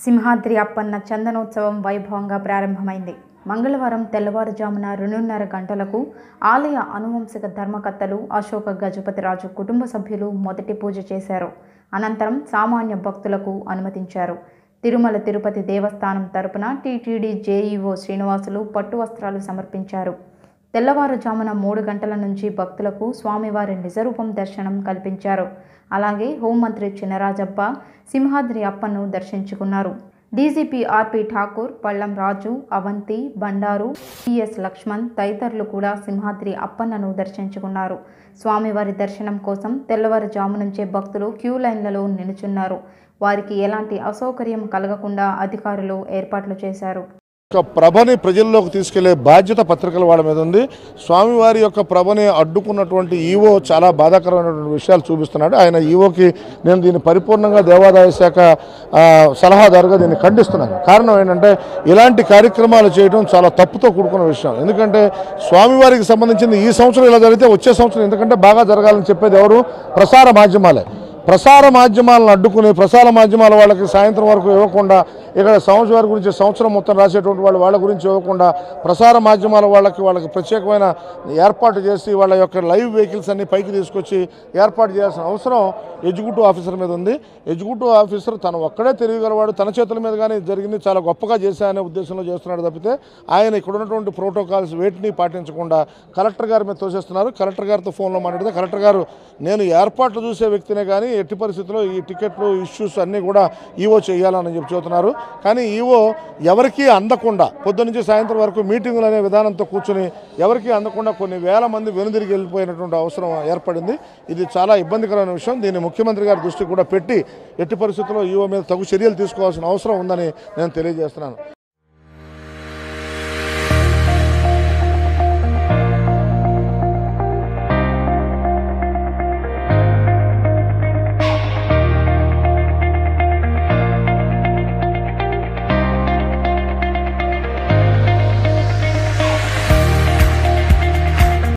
సింహాద్రి అప్పన్న చందనోత్సవం వైభవంగా ప్రారంభమైంది మంగళవారం తెల్లవారుజామున రెండున్నర గంటలకు ఆలయ అనువంశిక ధర్మకర్తలు అశోక గజపతిరాజు కుటుంబ సభ్యులు మొదటి పూజ చేశారు అనంతరం సామాన్య భక్తులకు అనుమతించారు తిరుమల తిరుపతి దేవస్థానం తరపున టీటీడీ జేఈఓ శ్రీనివాసులు పట్టు వస్త్రాలు సమర్పించారు తెల్లవారుజామున మూడు గంటల నుంచి భక్తులకు స్వామివారి నిజరూపం దర్శనం కల్పించారు అలాగే హోంమంత్రి చినరాజప్ప సింహాద్రి అప్పను దర్శించుకున్నారు DGP RP Thakur Pallam Raju Avanthi Bandaru TS Lakshman తదితరులు కూడా సింహాద్రి అప్పన్నను దర్శించుకున్నారు స్వామివారి దర్శనం కోసం తెల్లవారుజాము నుంచే భక్తులు క్యూ లైన్లలో నిలుచున్నారు వారికి ఎలాంటి అసౌకర్యం కలగకుండా అధికారులు ఏర్పాట్లు చేశారు యొక్క ప్రభని ప్రజల్లోకి తీసుకెళ్లే బాధ్యత పత్రికల వాళ్ళ మీద ఉంది స్వామివారి యొక్క ప్రభని అడ్డుకున్నటువంటి ఈవో చాలా బాధాకరమైనటువంటి విషయాలు చూపిస్తున్నాడు ఆయన ఈవోకి నేను దీన్ని పరిపూర్ణంగా దేవాదాయ శాఖ ఆ, సలహాదారుగా దీన్ని ఖండిస్తున్నాను కారణం ఏంటంటే ఇలాంటి కార్యక్రమాలు చేయడం చాలా తప్పుతో కూడుకున్న విషయం ఎందుకంటే స్వామివారికి సంబంధించింది ఈ సంవత్సరం ఇలా జరిగితే వచ్చే సంవత్సరం ఎందుకంటే బాగా జరగాలని చెప్పేది ఎవరు ప్రసార మాధ్యమాలే ప్రసార మాధ్యమాలను అడ్డుకుని ప్రసార మాధ్యమాల వాళ్ళకి సాయంత్రం వరకు ఇవ్వకుండా ఇక్కడ సంవత్సరం వారి గురించి సంవత్సరం మొత్తం రాసేటువంటి వాళ్ళు వాళ్ళ గురించి ఇవ్వకుండా ప్రసార మాధ్యమాల వాళ్ళకి వాళ్ళకి ప్రత్యేకమైన ఏర్పాటు చేసి వాళ్ళ యొక్క లైవ్ వెహికల్స్ అన్ని పైకి తీసుకొచ్చి ఏర్పాటు చేయాల్సిన అవసరం ఎగ్జిక్యూటివ్ ఆఫీసర్ మీద ఉంది ఎగ్జిక్యూటివ్ ఆఫీసర్ తను ఒక్కడే తెలియగలవాడు తన చేతుల మీద కానీ జరిగింది చాలా గొప్పగా చేశా అనే ఉద్దేశంలో చేస్తున్నాడు తప్పితే ఆయన ఇక్కడ ఉన్నటువంటి ప్రోటోకాల్స్ వేటిని పాటించకుండా కలెక్టర్ గారి మీద తోసేస్తున్నారు కలెక్టర్ గారితో ఫోన్లో మాట్లాడితే కలెక్టర్ గారు నేను ఏర్పాట్లు చూసే వ్యక్తినే కానీ ఎట్టి పరిస్థితుల్లో ఈ టికెట్లు ఇష్యూస్ అన్నీ కూడా ఈవో చేయాలని చెప్పి చెబుతున్నారు కానీ ఈవో ఎవరికీ అందకుండా పొద్దు నుంచి సాయంత్రం వరకు మీటింగులు అనే విధానంతో కూర్చుని ఎవరికీ అందకుండా కొన్ని వేల మంది వెనుదిరిగి వెళ్ళిపోయినటువంటి అవసరం ఏర్పడింది ఇది చాలా ఇబ్బందికరమైన విషయం దీన్ని ముఖ్యమంత్రి గారి దృష్టికి కూడా పెట్టి ఎట్టి పరిస్థితుల్లో ఈవో మీద తగు చర్యలు తీసుకోవాల్సిన అవసరం ఉందని నేను తెలియజేస్తున్నాను